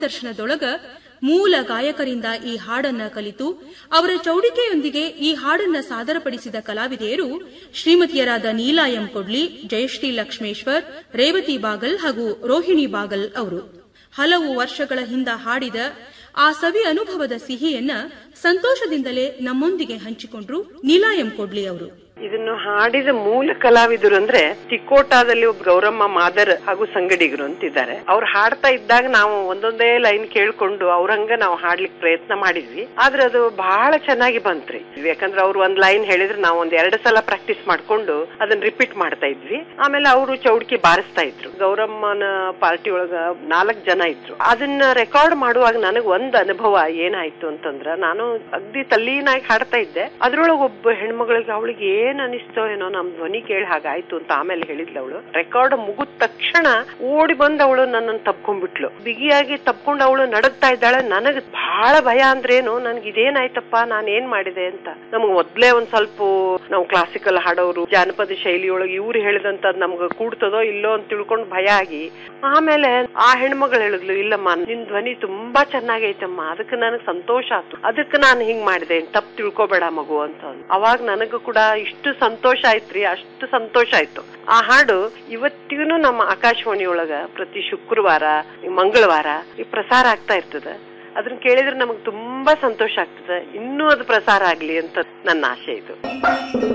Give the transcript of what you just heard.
ದರ್ಶನದೊಳಗ ಮೂಲ ಗಾಯಕರಿಂದ ಈ ಹಾಡನ್ನ ಕಲಿತು ಅವರ ಚೌಡಿಕೆಯೊಂದಿಗೆ ಈ ಹಾಡನ್ನ ಸಾದರಪಡಿಸಿದ ಕಲಾವಿದೆಯರು ಶ್ರೀಮತಿಯರಾದ ನೀಲಾ ಎಂ ಕೊಡ್ಲಿ ಜಯಶ್ರೀ ಲಕ್ಷ್ಮೇಶ್ವರ್ ರೇವತಿ ಬಾಗಲ್ ಹಾಗೂ ರೋಹಿಣಿ ಬಾಗಲ್ ಅವರು ಹಲವು ವರ್ಷಗಳ ಹಿಂದ ಹಾಡಿದ ಆ ಸವಿ ಅನುಭವದ ಸಿಹಿಯನ್ನ ಸಂತೋಷದಿಂದಲೇ ನಮ್ಮೊಂದಿಗೆ ಹಂಚಿಕೊಂಡ್ರು ನೀಲಾ ಎಂ ಕೊಡ್ಲಿ ಅವರು ಇದನ್ನು ಹಾಡಿದ ಮೂಲ ಕಲಾವಿದರು ಅಂದ್ರೆ ತಿಕೋಟಾದಲ್ಲಿ ಒಬ್ಬ ಗೌರಮ್ಮ ಮಾದರ್ ಹಾಗೂ ಸಂಗಡಿಗರು ಅಂತಿದ್ದಾರೆ ಅವ್ರು ಹಾಡ್ತಾ ಇದ್ದಾಗ ನಾವು ಒಂದೊಂದೇ ಲೈನ್ ಕೇಳ್ಕೊಂಡು ಅವ್ರಂಗ ನಾವು ಹಾಡ್ಲಿಕ್ಕೆ ಪ್ರಯತ್ನ ಮಾಡಿದ್ವಿ ಆದ್ರೆ ಅದು ಬಹಳ ಚೆನ್ನಾಗಿ ಬಂತ್ರಿ ಯಾಕಂದ್ರೆ ಅವ್ರು ಒಂದ್ ಲೈನ್ ಹೇಳಿದ್ರೆ ನಾವು ಒಂದ್ ಎರಡು ಸಲ ಪ್ರಾಕ್ಟೀಸ್ ಮಾಡ್ಕೊಂಡು ಅದನ್ನ ರಿಪೀಟ್ ಮಾಡ್ತಾ ಇದ್ವಿ ಆಮೇಲೆ ಅವರು ಚೌಡ್ಕಿ ಬಾರಿಸ್ತಾ ಇದ್ರು ಗೌರಮ್ಮನ ಪಾರ್ಟಿ ಒಳಗ ನಾಲ್ಕ್ ಜನ ಇದ್ರು ಅದನ್ನ ರೆಕಾರ್ಡ್ ಮಾಡುವಾಗ ನನಗ್ ಒಂದ್ ಅನುಭವ ಏನಾಯ್ತು ಅಂತಂದ್ರ ನಾನು ಅಗ್ದಿ ತಲ್ಲೀನಾಗಿ ಹಾಡ್ತಾ ಇದ್ದೆ ಅದ್ರೊಳಗೆ ಒಬ್ಬ ಹೆಣ್ಮಗಳಿಗೆ ಅವಳಿಗೆ ಏನ್ ಅನಿಸ್ತೋ ಏನೋ ನಮ್ ಧ್ವನಿ ಕೇಳಿ ಹಾಗಾಯ್ತು ಅಂತ ಆಮೇಲೆ ಹೇಳಿದ್ಲು ಅವಳು ರೆಕಾರ್ಡ್ ಮುಗಿದ ತಕ್ಷಣ ಓಡಿ ಬಂದ್ ಅವಳು ನನ್ನನ್ನು ತಪ್ಕೊಂಡ್ಬಿಟ್ಲು ಬಿಗಿಯಾಗಿ ತಪ್ಕೊಂಡು ಅವಳು ನಡಗ್ತಾ ಇದ್ದಾಳೆ ನನಗ್ ಬಹಳ ಭಯ ಅಂದ್ರೇನು ನನ್ಗೆ ಇದೇನಾಯ್ತಪ್ಪ ನಾನ್ ಏನ್ ಮಾಡಿದೆ ಅಂತ ನಮ್ಗ್ ಮೊದ್ಲೇ ಒಂದ್ ಸ್ವಲ್ಪ ನಾವು ಕ್ಲಾಸಿಕಲ್ ಹಾಡೋರು ಜಾನಪದ ಶೈಲಿಯೊಳಗೆ ಇವ್ರು ಹೇಳಿದಂತ ನಮ್ಗೆ ಕೂಡ್ತದೋ ಇಲ್ಲೋ ಅಂತ ತಿಳ್ಕೊಂಡು ಭಯ ಆಗಿ ಆಮೇಲೆ ಆ ಹೆಣ್ಮಗಳು ಹೇಳಿದ್ಲು ಇಲ್ಲಮ್ಮ ನಿನ್ ಧ್ವನಿ ತುಂಬಾ ಚೆನ್ನಾಗೈತಮ್ಮ ಅದಕ್ಕೆ ನನಗ್ ಸಂತೋಷ ಆಯ್ತು ಅದಕ್ಕೆ ನಾನು ಹಿಂಗ್ ಮಾಡಿದೆ ತಪ್ಪು ತಿಳ್ಕೊಬೇಡ ಮಗು ಅಂತ ಅಂದ್ಲು. ಅವಾಗ ನನಗೂ ಕೂಡ ಇಷ್ಟು ಸಂತೋಷ ಆಯ್ತ್ರಿ ಅಷ್ಟು ಸಂತೋಷ ಆಯ್ತು ಆ ಹಾಡು ಇವತ್ತಿಗೂ ನಮ್ಮ ಆಕಾಶವಾಣಿ ಒಳಗ ಪ್ರತಿ ಶುಕ್ರವಾರ ಈ ಮಂಗಳವಾರ ಈ ಪ್ರಸಾರ ಆಗ್ತಾ ಇರ್ತದ ಅದನ್ನ ಕೇಳಿದ್ರೆ ನಮಗ್ ತುಂಬಾ ಸಂತೋಷ ಆಗ್ತದೆ ಇನ್ನೂ ಅದು ಪ್ರಸಾರ ಆಗ್ಲಿ ಅಂತ ನನ್ನ ಆಸೆ ಇದು